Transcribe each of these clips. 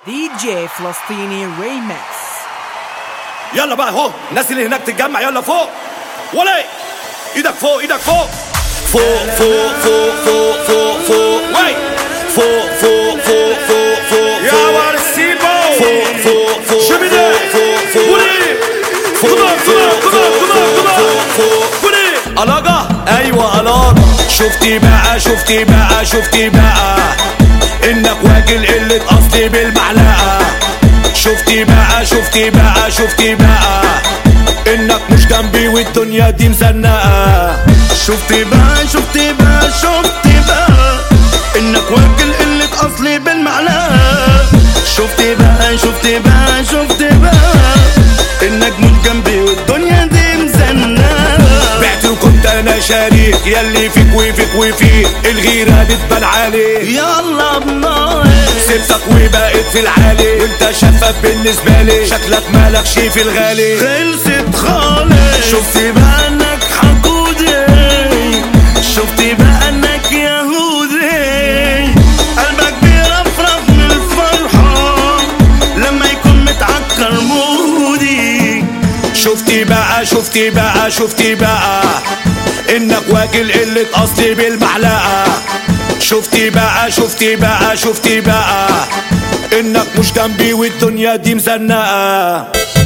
دي جي فلسطيني ريمكس يلا بقى اهو الناس اللي هناك تتجمع يلا فوق ولا إيه؟ ايدك فوق ايدك فوق فوق فوق فوق فوق فوق فوق وي فوق فوق فوق فوق فوق يا ورسيبو فوق فوق فوق شو بدك؟ فوق فوق قولي. فوق كمان، كمان، فوق كمان، فوق كمان، فوق كمان. فوق فوق قولي. ألاجة أيوة ألاجة شفتي بقى شفتي بقى شفتي بقى إنك واكل قلة أصلي بالمعلقة شفتي بقى شفتي بقى شفتي بقى إنك مش جنبي والدنيا دي مزنقة شفتي بقى شفتي بقى شفتي بقى انك واكل قلة اصلي بالمعلقة شفتي بقى شفتي بقى شفتي بقى انك مش جنبي والدنيا دي مزنقة بعت وكنت أنا شريك يلي فيك وفيك وفيك الغيرة بتبان عليك يلا بنار سبتك وبقيت في العالي وانت شفاف بالنسبة لي شكلك مالكش في الغالي خلصت خالص شفتي بقى انك حقودي شفتي بقى انك يهودي قلبك بيرفرف من الفرحة لما يكون متعكر مودي شفتي بقى شفتي بقى شفتي بقى انك واكل قلة اصلي بالمعلقة شفتي بقى شفتي بقى شفتي بقى انك مش جنبي والدنيا دي مزنقة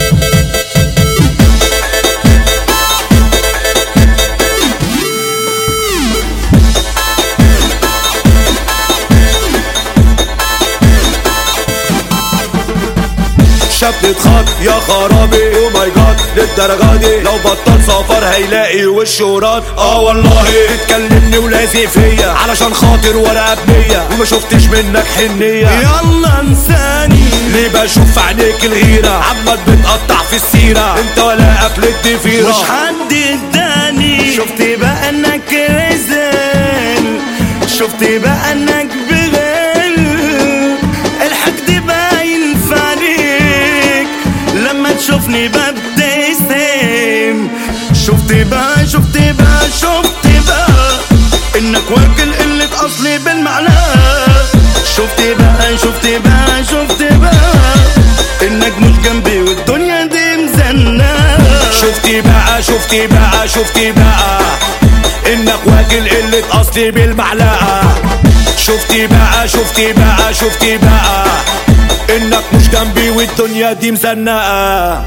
شاب اتخط يا خرابي او ماي جاد للدرجة دي لو بطل سفر هيلاقي وشه راد اه والله بتكلمني ولازق فيا علشان خاطر ورقة بنية وما شفتش منك حنية يلا انساني ليه بشوف في عينيك الغيرة عمال بتقطع في السيرة انت ولا اكلة ضفيرة مش حد اداني شفتي بقى انك رزل شفتي بقى انك بغل الحقد باين في عليك لما تشوفني ببتسم شفتي بقى شفتي بقى شفتي بقى انك واكل قلة اصلي بالمعلقة شفتي بقى شفتي بقى شفتي بقى انك مش جنبي والدنيا دي مزنقة شفتي بقى شفتي بقى شفتي بقى انك واكل قلة اصلي بالمعلقة شفتي بقى شفتي بقى شفتي بقى انك مش جنبي والدنيا دي مزنقة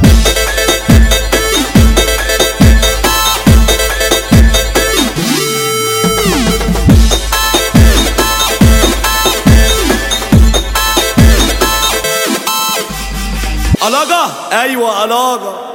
ألاجة أيوة ألاجة